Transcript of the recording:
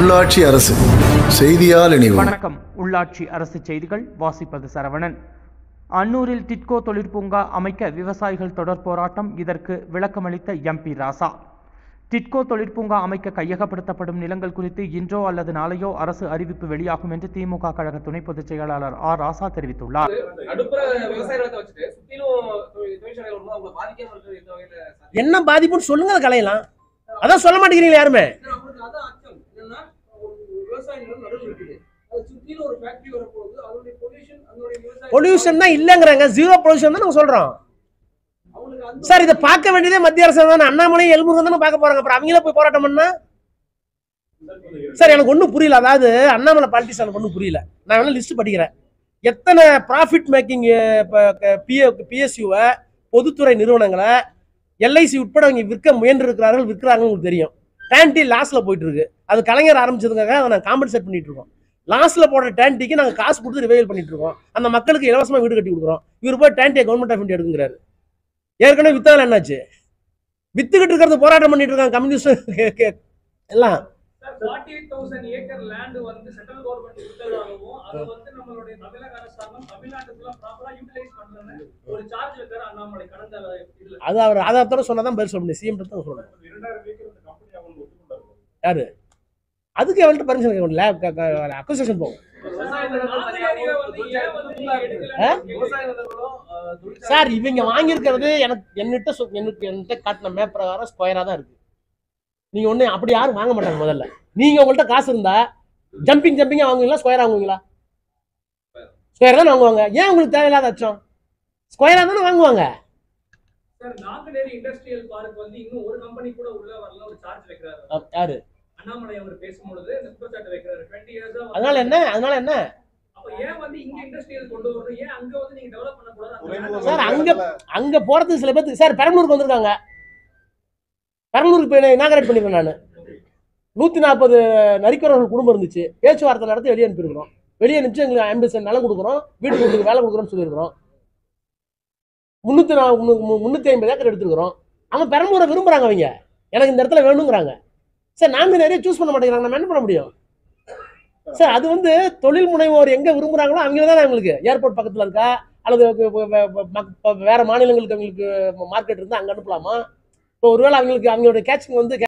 உள்ளாட்சி அரசு செய்தியால் இணைவோம் வணக்கம் உள்ளாட்சி அரசு செய்திகள் வாசிப்பது சரவணன் அன்னூரில் டிட்கோ தொழிற்பூங்கா அமைக்க விவசாயிகள் தொடர் போராட்டம் இதற்கு விளக்கமளித்த எம்பி ராசா டிட்கோ தொழிற்பூங்கா அமைக்க கையகப்படுத்தப்படும் நிலங்கள் குறித்து இன்றோ அல்லது நாளையோ அரசு அறிவிப்பு வெளியாகும் என்று திமுக கழக துணை பொதுச் செயலாளர் ஆர் ராசா தெரிவித்துள்ளார் நடுப்புற விவசாய நிலத்தை வச்சுட்டு சுத்திலும் தொழில் தொழிற்சாலைகள் வரும்போது அவங்களை பாதிக்காம இருக்கிறது எந்த வகையில சாத்தியம்? என்ன பாதிப்புன்னு சொல்லுங்க அதை களையலாம் அதான் சொல்ல மாட்டேங்கிறீங்க யாருமே சார், அவங்களுக்கு அதான் அச்சம் என்னன்னா ஒரு விவசாய நிலம் நடுவில் இருக்குது அது சுத்திலும் ஒரு ஃபேக்டரி வரப்போகுது அதனுடைய பொல்யூஷன் அதனுடைய விவசாய பொல்யூஷன் தான் இல்லைங்கிறாங்க ஜீரோ பொல்யூஷன் தான் நாங்க சொல்றோம் அவங்களுக்கு அந்த சார் இதை பார்க்க வேண்டியதே மத்திய அரசு தானே அண்ணாமலையும் எழுமுருகன் தானே பார்க்க போறாங்க அப்புறம் அவங்களே போய் போராட்டம் பண்ணா சார் எனக்கு ஒன்றும் புரியல அதாவது அண்ணாமலை பாலிட்டிக்ஸ் எனக்கு ஒன்றும் புரியல நான் வேணா லிஸ்ட் படிக்கிறேன் எத்தனை ப்ராஃபிட் மேக்கிங் பிஎஸ்யூவை பொதுத்துறை நிறுவனங்களை எல்ஐசி உட்பட அவங்க விற்க முயன்று இருக்கிறார்கள் விற்கிறாங்கன்னு உங்களுக்கு தெரியும் டேன்டி லாஸ்ட்ல போயிட்டு இருக்கு அது கலைஞர் ஆரம்பிச்சதுக்காக அதை நாங்கள் காம்பன்சேட் பண்ணிட்டு இருக்கோம் லாஸ்ட்ல போடுற டேன்டிக்கு நாங்கள் காசு கொடுத்து ரிவைவல் பண்ணிட்டு இருக்கோம் அந்த மக்களுக்கு இலவசமா வீடு கட்டி கொடுக்குறோம் இவர் போய் டேன்டியை கவர்மெண்ட் ஆஃப் இந்தியா எடுக்குங்கிறாரு ஏற்கனவே வித்தால என்னாச்சு வித்துக்கிட்டு இருக்கிறது போராட்டம் பண்ணிட்டு இருக்காங்க கம்யூனிஸ்ட் எல்லாம் forty eight thousand acre land வந்து சென்ட்ரல் கவர்மெண்ட் கொடுத்ததாகவும் அதை வந்து நம்மளுடைய தமிழக அரசாங்கம் தமிழ்நாட்டுக்குள்ள ப்ராப்பரா யூட்டிலைஸ் பண்றேன்னு ஒரு சார்ஜ் வைக்கிற அண்ணாமலை கடந்த இதுல அது அவர் ஆதாரத்தோட சொன்னாதான் பதில் சொல்ல முடியும் சிஎம் தான் சொல்லணும் யாரு அதுக்கு அவன்கிட்ட பர்மிஷன் கேட்க முடியல அக்வசேஷன் போகும் விவசாய அந்த நிலங்கள் நாலு தனியா ஏரியா ஒரு வந்து தொழிற்சாலை ஏன் வந்து ஃபுல்லா நீங்க இருக்குது. ஆ? எடுக்கலன்னு விவசாய கேக்குறீங்க. நிலங்களும் அஹ், தொழிற்சாலை சார் இவங்க வாங்கியிருக்கிறது எனக்கு என்னிட்ட சொ- எனக்கு என்கிட்ட காட்டின மேப் பிரகாரம் ஸ்கொயரா தான் இருக்கு நீங்க ஒண்ணு அப்படி யாரும் வாங்க மாட்டாங்க முதல்ல நீங்க உங்கள்ட்ட காசு இருந்தா ஜம்பிங் ஜம்பிங்கா வாங்குவீங்களா ஸ்கொயர் வாங்குவீங்களா ஸ்கொயர் தான் வாங்குவாங்க ஏன் உங்களுக்கு தேவையில்லாத அச்சம் ஸ்கொயரா தானே வாங்குவாங்க சார் நாங்குநேரி இண்டஸ்ட்ரியல் பார்க் வந்து இன்னும் ஒரு கம்பெனி கூட உள்ள வரல ஒரு சார்ஜ் வைக்கிறாரு அஹ் யாரு அண்ணாமலை அவர் பேசும்பொழுது இந்த குற்றச்சாட்டு வைக்கிறாரு டுவெண்ட்டி இயர்ஸா அதனால என்ன அதனால என்ன அப்ப ஏன் வந்து இங்க இண்டஸ்ட்ரியல் கொண்டு வரணும் ஏன் அங்க வந்து நீங்க டெவலப் பண்ண கூடாது சார் அங்க அங்க போறதுக்கு சில பேருக்கு சார் பெரம்பலூருக்கு வந்திருக்காங்க பெரம்பலூருக்கு போய் இனாகரேட் பண்ணிருக்கேன் நான் நூத்தி நாற்பது நரிக்கிறவர்கள் குடும்பம் இருந்துச்சு பேச்சுவார்த்தை நடத்தி வெளியே அனுப்பியிருக்கிறோம் வெளியே அனுப்பிச்சு எங்களுக்கு ஐம்பது சென்ட் நிலம் கொடுக்குறோம் வீட்டு கொடுக்குறது வேலை கொடுக்குறோம்னு சொல்லியிருக்கிறோம் முந்நூற்றி நா முந்நூற்றி ஐம்பது ஏக்கர் எடுத்துருக்குறோம் அவன் பெரம்பலூரை விரும்புறாங்க அவங்க எனக்கு இந்த இடத்துல வேணுங்கிறாங்க சார் நாங்கள் நிறைய சூஸ் பண்ண மாட்டேங்கிறாங்க நம்ம என்ன பண்ண முடியும் சார் அது வந்து தொழில் முனைவோர் எங்க விரும்புறாங்களோ அவங்க தான் அவங்களுக்கு ஏர்போர்ட் பக்கத்துல இருக்கா அல்லது வே- வே- வே- மக்- இப்ப வேற மாநிலங்களுக்கு அவங்களுக்கு மார்க்கெட் இருந்தா அங்க அனுப்பலாமா இப்போ ஒருவேளை அவங்களுக்கு அவங்களோட கேட்சிங் வந்து